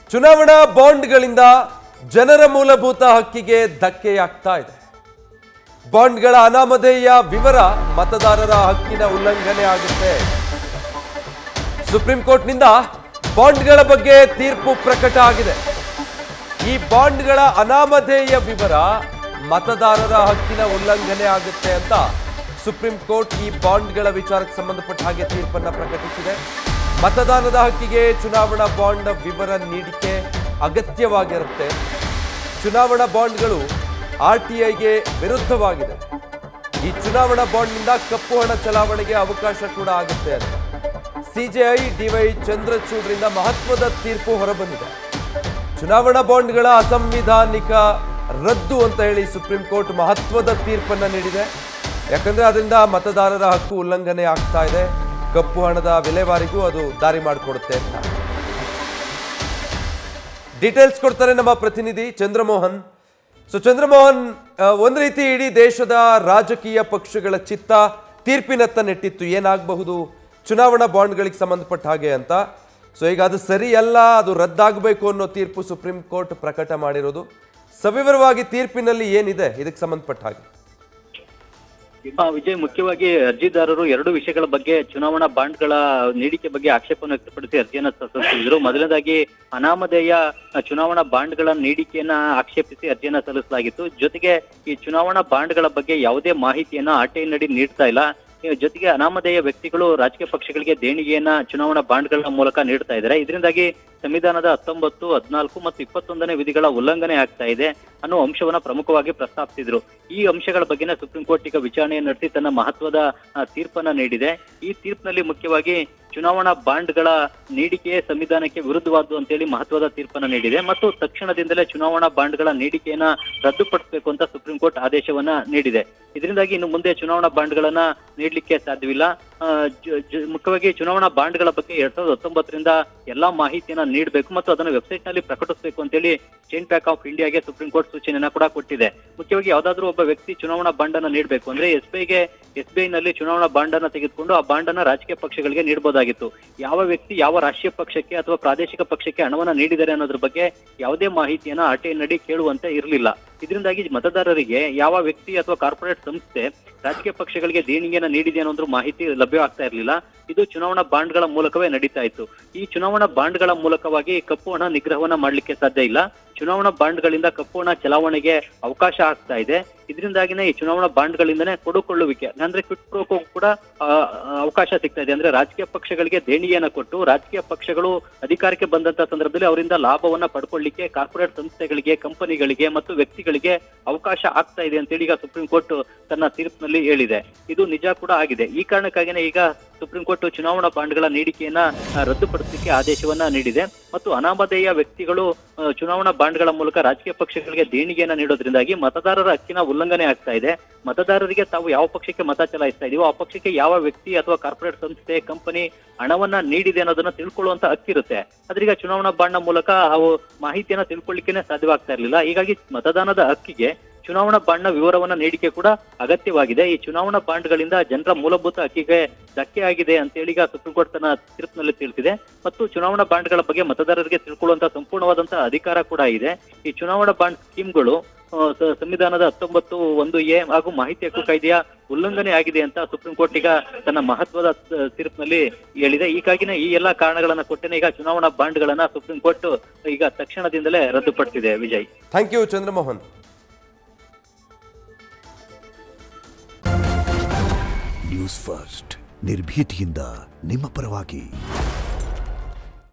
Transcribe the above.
ಚುನಾವಣಾ ಬಾಂಡ್ಗಳಿಂದ ಜನರ ಮೂಲಭೂತ ಹಕ್ಕಿಗೆ ಧಕ್ಕೆಯಾಗ್ತಾ ಇದೆ ಬಾಂಡ್ಗಳ ಅನಾಮಧೇಯ ವಿವರ ಮತದಾರರ ಹಕ್ಕಿನ ಉಲ್ಲಂಘನೆ ಆಗುತ್ತೆ ಸುಪ್ರೀಂ ಕೋರ್ಟ್ನಿಂದ ಬಾಂಡ್ಗಳ ಬಗ್ಗೆ ತೀರ್ಪು ಪ್ರಕಟ ಆಗಿದೆ ಈ ಬಾಂಡ್ಗಳ ಅನಾಮಧೇಯ ವಿವರ ಮತದಾರರ ಹಕ್ಕಿನ ಉಲ್ಲಂಘನೆ ಆಗುತ್ತೆ ಅಂತ ಸುಪ್ರೀಂ ಕೋರ್ಟ್ ಈ ಬಾಂಡ್ಗಳ ವಿಚಾರಕ್ಕೆ ಸಂಬಂಧಪಟ್ಟ ಹಾಗೆ ತೀರ್ಪನ್ನ ಪ್ರಕಟಿಸಿದೆ ಮತದಾನದ ಹಕ್ಕಿಗೆ ಚುನಾವಣಾ ಬಾಂಡ್ ವಿವರ ನೀಡಿಕೆ ಅಗತ್ಯವಾಗಿರುತ್ತೆ ಚುನಾವಣಾ ಬಾಂಡ್ಗಳು ಆರ್ ಟಿ ಐಗೆ ವಿರುದ್ಧವಾಗಿದೆ ಈ ಚುನಾವಣಾ ಬಾಂಡ್ನಿಂದ ಕಪ್ಪು ಹಣ ಚಲಾವಣೆಗೆ ಅವಕಾಶ ಕೂಡ ಆಗುತ್ತೆ ಅಂತ ಸಿಜೆಐ ಡಿವೈ ಚಂದ್ರಚೂಡ್ರಿಂದ ಮಹತ್ವದ ತೀರ್ಪು ಹೊರಬಂದಿದೆ ಚುನಾವಣಾ ಬಾಂಡ್ಗಳ ಅಸಂವಿಧಾನಿಕ ರದ್ದು ಅಂತ ಹೇಳಿ ಸುಪ್ರೀಂ ಕೋರ್ಟ್ ಮಹತ್ವದ ತೀರ್ಪನ್ನ ನೀಡಿದೆ ಯಾಕಂದ್ರೆ ಅದರಿಂದ ಮತದಾರರ ಹಕ್ಕು ಉಲ್ಲಂಘನೆ ಆಗ್ತಾ ಇದೆ ಕಪ್ಪು ಹಣದ ವಿಲೇವಾರಿಗೂ ಅದು ದಾರಿ ಮಾಡಿಕೊಡುತ್ತೆ ಅಂತ ಡೀಟೇಲ್ಸ್ ಕೊಡ್ತಾರೆ ನಮ್ಮ ಪ್ರತಿನಿಧಿ ಚಂದ್ರಮೋಹನ್ ಸೊ ಚಂದ್ರಮೋಹನ್ ಆ, ಒಂದ್ ರೀತಿ ಇಡೀ ದೇಶದ ರಾಜಕೀಯ ಪಕ್ಷಗಳ ಚಿತ್ತ ತೀರ್ಪಿನತ್ತ ನೆಟ್ಟಿತ್ತು ಏನಾಗಬಹುದು ಚುನಾವಣಾ ಬಾಂಡ್ಗಳಿಗೆ ಸಂಬಂಧಪಟ್ಟ ಹಾಗೆ ಅಂತ ಸೊ ಈಗ ಅದು ಸರಿ ಅಲ್ಲ ಅದು ರದ್ದಾಗಬೇಕು ಅನ್ನೋ ತೀರ್ಪು ಸುಪ್ರೀಂ ಕೋರ್ಟ್ ಪ್ರಕಟ ಮಾಡಿರೋದು ಸವಿವರವಾಗಿ ತೀರ್ಪಿನಲ್ಲಿ ಏನಿದೆ ಇದಕ್ಕೆ ಸಂಬಂಧಪಟ್ಟ ಹಾಗೆ ಆ, ವಿಜಯ್ ಮುಖ್ಯವಾಗಿ ಅರ್ಜಿದಾರರು ಎರಡು ವಿಷಯಗಳ ಬಗ್ಗೆ ಚುನಾವಣಾ ಬಾಂಡ್ಗಳ ನೀಡಿಕೆ ಬಗ್ಗೆ ಆಕ್ಷೇಪವನ್ನು ವ್ಯಕ್ತಪಡಿಸಿ ಅರ್ಜಿಯನ್ನ ಸಲ್ಲಿಸಿದ್ರು ಮೊದಲನೇದಾಗಿ ಅನಾಮಧೇಯ ಆ, ಚುನಾವಣಾ ಬಾಂಡ್ಗಳ ನೀಡಿಕೆಯನ್ನ ಆಕ್ಷೇಪಿಸಿ ಅರ್ಜಿಯನ್ನ ಸಲ್ಲಿಸಲಾಗಿತ್ತು ಜೊತೆಗೆ ಈ ಚುನಾವಣಾ ಬಾಂಡ್ಗಳ ಬಗ್ಗೆ ಯಾವುದೇ ಮಾಹಿತಿಯನ್ನ ಆರ್ಟಿಐ ನಡಿ ನೀಡ್ತಾ ಇಲ್ಲ ಈ ಜೊತೆಗೆ ಅನಾಮಧೇಯ ವ್ಯಕ್ತಿಗಳು ರಾಜಕೀಯ ಪಕ್ಷಗಳಿಗೆ ದೇಣಿಗೆಯನ್ನ ಚುನಾವಣಾ ಬಾಂಡ್ಗಳ ಮೂಲಕ ನೀಡ್ತಾ ಇದ್ದಾರೆ ಇದರಿಂದಾಗಿ ಸಂವಿಧಾನದ ಹತ್ತೊಂಬತ್ತು ಹದಿನಾಲ್ಕು ಮತ್ತು ಇಪ್ಪತ್ತೊಂದನೇ ವಿಧಿಗಳ ಉಲ್ಲಂಘನೆ ಆಗ್ತಾ ಇದೆ ಅನ್ನೋ ಅಂಶವನ್ನ ಪ್ರಮುಖವಾಗಿ ಪ್ರಸ್ತಾಪಿಸಿದ್ರು ಈ ಅಂಶಗಳ ಬಗ್ಗೆನೇ ಸುಪ್ರೀಂ ಕೋರ್ಟ್ ಈಗ ವಿಚಾರಣೆ ನಡೆಸಿ ತನ್ನ ಮಹತ್ವದ ಆ, ತೀರ್ಪನ್ನ ನೀಡಿದೆ ಈ ತೀರ್ಪಿನಲ್ಲಿ ಮುಖ್ಯವಾಗಿ ಚುನಾವಣಾ ಬಾಂಡ್ಗಳ ನೀಡಿಕೆ ಸಂವಿಧಾನಕ್ಕೆ ವಿರುದ್ಧವಾದ್ದು ಅಂತೇಳಿ ಮಹತ್ವದ ತೀರ್ಪನ್ನ ನೀಡಿದೆ ಮತ್ತು ತಕ್ಷಣದಿಂದಲೇ ಚುನಾವಣಾ ಬಾಂಡ್ಗಳ ನೀಡಿಕೆಯನ್ನ ರದ್ದುಪಡಿಸಬೇಕು ಅಂತ ಸುಪ್ರೀಂ ಕೋರ್ಟ್ ಆದೇಶವನ್ನ ನೀಡಿದೆ ಇದರಿಂದಾಗಿ ಇನ್ನು ಮುಂದೆ ಚುನಾವಣಾ ಬಾಂಡ್ಗಳನ್ನ ನೀಡಲಿಕ್ಕೆ ಸಾಧ್ಯವಿಲ್ಲ ಆ, ಜ- ಜ- ಮುಖ್ಯವಾಗಿ ಚುನಾವಣಾ ಬಾಂಡ್ಗಳ ಬಗ್ಗೆ ಎರಡ್ ಸಾವಿರದ ಹತ್ತೊಂಬತ್ತರಿಂದ ಎಲ್ಲಾ ಮಾಹಿತಿಯನ್ನ ನೀಡಬೇಕು ಮತ್ತು ಅದನ್ನು ವೆಬ್ಸೈಟ್ ನಲ್ಲಿ ಪ್ರಕಟಿಸಬೇಕು ಅಂತೇಳಿ ಸ್ಟೇಟ್ ಬ್ಯಾಂಕ್ ಆಫ್ ಇಂಡಿಯಾಗೆ ಸುಪ್ರೀಂ ಕೋರ್ಟ್ ಸೂಚನೆಯನ್ನ ಕೂಡ ಕೊಟ್ಟಿದೆ ಮುಖ್ಯವಾಗಿ ಯಾವ್ದಾದ್ರು ಒಬ್ಬ ವ್ಯಕ್ತಿ ಚುನಾವಣಾ ಬಾಂಡ್ ಅನ್ನ ನೀಡಬೇಕು ಅಂದ್ರೆ ಎಸ್ ಬಿ ಐಗೆ ಎಸ್ ಬಿ ಐ ನಲ್ಲಿ ಚುನಾವಣಾ ಬಾಂಡ್ ಅನ್ನ ತೆಗೆದುಕೊಂಡು ಆ ಬಾಂಡ್ ಅನ್ನ ರಾಜಕೀಯ ಪಕ್ಷಗಳಿಗೆ ನೀಡಬಹುದಾಗಿತ್ತು ಯಾವ ವ್ಯಕ್ತಿ ಯಾವ ರಾಷ್ಟ್ರೀಯ ಪಕ್ಷಕ್ಕೆ ಅಥವಾ ಪ್ರಾದೇಶಿಕ ಪಕ್ಷಕ್ಕೆ ಹಣವನ್ನ ನೀಡಿದ್ದಾರೆ ಅನ್ನೋದ್ರ ಬಗ್ಗೆ ಯಾವುದೇ ಮಾಹಿತಿಯನ್ನ ಆರ್ ಟಿ ಐ ನಡಿ ಕೇಳುವಂತೆ ಇರಲಿಲ್ಲ ಇದರಿಂದಾಗಿ ಮತದಾರರಿಗೆ ಯಾವ ವ್ಯಕ್ತಿ ಅಥವಾ ಕಾರ್ಪೊರೇಟ್ ಸಂಸ್ಥೆ ರಾಜಕೀಯ ಪಕ್ಷಗಳಿಗೆ ದೇಣಿಗೆಯನ್ನ ನೀಡಿದೆ ಅನ್ನೋದ್ರ ಮಾಹಿತಿ ಲಭ್ಯವಾಗ್ತಾ ಇರಲಿಲ್ಲ ಇದು ಚುನಾವಣಾ ಬಾಂಡ್ಗಳ ಮೂಲಕವೇ ನಡೀತಾ ಇತ್ತು ಈ ಚುನಾವಣಾ ಬಾಂಡ್ಗಳ ಮೂಲಕವಾಗಿ ಕಪ್ಪು ಹಣ ನಿಗ್ರಹವನ್ನ ಮಾಡ್ಲಿಕ್ಕೆ ಸಾಧ್ಯ ಇಲ್ಲ ಚುನಾವಣಾ ಬಾಂಡ್ಗಳಿಂದ ಕಪ್ಪು ಹಣ ಚಲಾವಣೆಗೆ ಅವಕಾಶ ಆಗ್ತಾ ಇದೆ ಇದರಿಂದಾಗಿನೇ ಈ ಚುನಾವಣಾ ಬಾಂಡ್ಗಳಿಂದನೇ ಕೊಡುಕೊಳ್ಳುವಿಕೆ ಅಂದ್ರೆ ಕ್ವಿಟ್ ಪ್ರೋಕೋ ಕೂಡ ಆ, ಆ, ಅವಕಾಶ ಸಿಗ್ತಾ ಇದೆ ಅಂದ್ರೆ ರಾಜಕೀಯ ಪಕ್ಷಗಳಿಗೆ ದೇಣಿಗೆಯನ್ನ ಕೊಟ್ಟು ರಾಜಕೀಯ ಪಕ್ಷಗಳು ಅಧಿಕಾರಕ್ಕೆ ಬಂದಂತ ಸಂದರ್ಭದಲ್ಲಿ ಅವರಿಂದ ಲಾಭವನ್ನ ಪಡ್ಕೊಳ್ಳಿಕ್ಕೆ ಕಾರ್ಪೊರೇಟ್ ಸಂಸ್ಥೆಗಳಿಗೆ ಕಂಪನಿಗಳಿಗೆ ಮತ್ತು ವ್ಯಕ್ತಿಗಳಿಗೆ ಅವಕಾಶ ಆಗ್ತಾ ಇದೆ ಅಂತೇಳಿ ಈಗ ಸುಪ್ರೀಂ ಕೋರ್ಟ್ ತನ್ನ ತೀರ್ಪಿನಲ್ಲಿ ಹೇಳಿದೆ ಇದು ನಿಜ ಕೂಡ ಆಗಿದೆ ಈ ಕಾರಣಕ್ಕಾಗಿನೇ ಈಗ ಸುಪ್ರೀಂ ಕೋರ್ಟ್ ಚುನಾವಣಾ ಬಾಂಡ್ಗಳ ನೀಡಿಕೆಯನ್ನ ಆ, ರದ್ದುಪಡಿಸಲಿಕ್ಕೆ ಆದೇಶವನ್ನ ನೀಡಿದೆ ಮತ್ತು ಅನಾಮಧೇಯ ವ್ಯಕ್ತಿಗಳು ಆ, ಚುನಾವಣಾ ಬಾಂಡ್ಗಳ ಮೂಲಕ ರಾಜಕೀಯ ಪಕ್ಷಗಳಿಗೆ ದೇಣಿಗೆಯನ್ನ ನೀಡೋದ್ರಿಂದಾಗಿ ಮತದಾರರ ಹಕ್ಕಿನ ಉಲ್ಲಂಘನೆ ಆಗ್ತಾ ಇದೆ ಮತದಾರರಿಗೆ ತಾವು ಯಾವ ಪಕ್ಷಕ್ಕೆ ಮತ ಚಲಾಯಿಸ್ತಾ ಇದೀವೋ ಆ ಪಕ್ಷಕ್ಕೆ ಯಾವ ವ್ಯಕ್ತಿ ಅಥವಾ ಕಾರ್ಪೊರೇಟ್ ಸಂಸ್ಥೆ ಕಂಪನಿ ಹಣವನ್ನ ನೀಡಿದೆ ಅನ್ನೋದನ್ನ ತಿಳ್ಕೊಳ್ಳುವಂತ ಹಕ್ಕಿರುತ್ತೆ ಆದ್ರೀಗ ಚುನಾವಣಾ ಬಾಂಡ್ನ ಮೂಲಕ ಅವು ಮಾಹಿತಿಯನ್ನ ತಿಳ್ಕೊಳ್ಳಿಕ್ಕೆ ಸಾಧ್ಯವಾಗ್ತಾ ಇರಲಿಲ್ಲ ಹೀಗಾಗಿ ಮತದಾನದ ಹಕ್ಕಿಗೆ ಚುನಾವಣಾ ಬಾಂಡ್ನ ವಿವರವನ್ನ ನೀಡಿಕೆ ಕೂಡ ಅಗತ್ಯವಾಗಿದೆ ಈ ಚುನಾವಣಾ ಬಾಂಡ್ಗಳಿಂದ ಜನರ ಮೂಲಭೂತ ಹಕ್ಕಿಗೆ ಧಕ್ಕೆ ಆಗಿದೆ ಅಂತೇಳಿ ಈಗ ಸುಪ್ರೀಂ ಕೋರ್ಟ್ ತನ್ನ ತೀರ್ಪಿನಲ್ಲಿ ತಿಳಿಸಿದೆ ಮತ್ತು ಚುನಾವಣಾ ಬಾಂಡ್ಗಳ ಬಗ್ಗೆ ಮತದಾರರಿಗೆ ತಿಳ್ಕೊಳ್ಳುವಂತ ಸಂಪೂರ್ಣವಾದಂತಹ ಅಧಿಕಾರ ಕೂಡ ಇದೆ ಈ ಚುನಾವಣಾ ಬಾಂಡ್ ಸ್ಕೀಮ್ಗಳು ಆ, ಸ- ಸಂವಿಧಾನದ ಹತ್ತೊಂಬತ್ತು ಒಂದು ಎ ಹಾಗೂ ಮಾಹಿತಿ ಹಕ್ಕು ಕಾಯ್ದೆಯ ಉಲ್ಲಂಘನೆ ಆಗಿದೆ ಅಂತ ಸುಪ್ರೀಂ ಕೋರ್ಟ್ ಈಗ ತನ್ನ ಮಹತ್ವದ ಆ, ತೀರ್ಪಿನಲ್ಲಿ ಹೇಳಿದೆ ಹೀಗಾಗಿನೇ ಈ ಎಲ್ಲಾ ಕಾರಣಗಳನ್ನ ಕೊಟ್ಟೇನೆ ಈಗ ಚುನಾವಣಾ ಬಾಂಡ್ಗಳನ್ನ ಸುಪ್ರೀಂ ಕೋರ್ಟ್ ಈಗ ತಕ್ಷಣದಿಂದಲೇ ರದ್ದುಪಡಿಸಿದೆ Vijay thank you Chandramohan News First ನಿರ್ಭೀತಿಯಿಂದ ನಿಮ್ಮ ಪರವಾಗಿ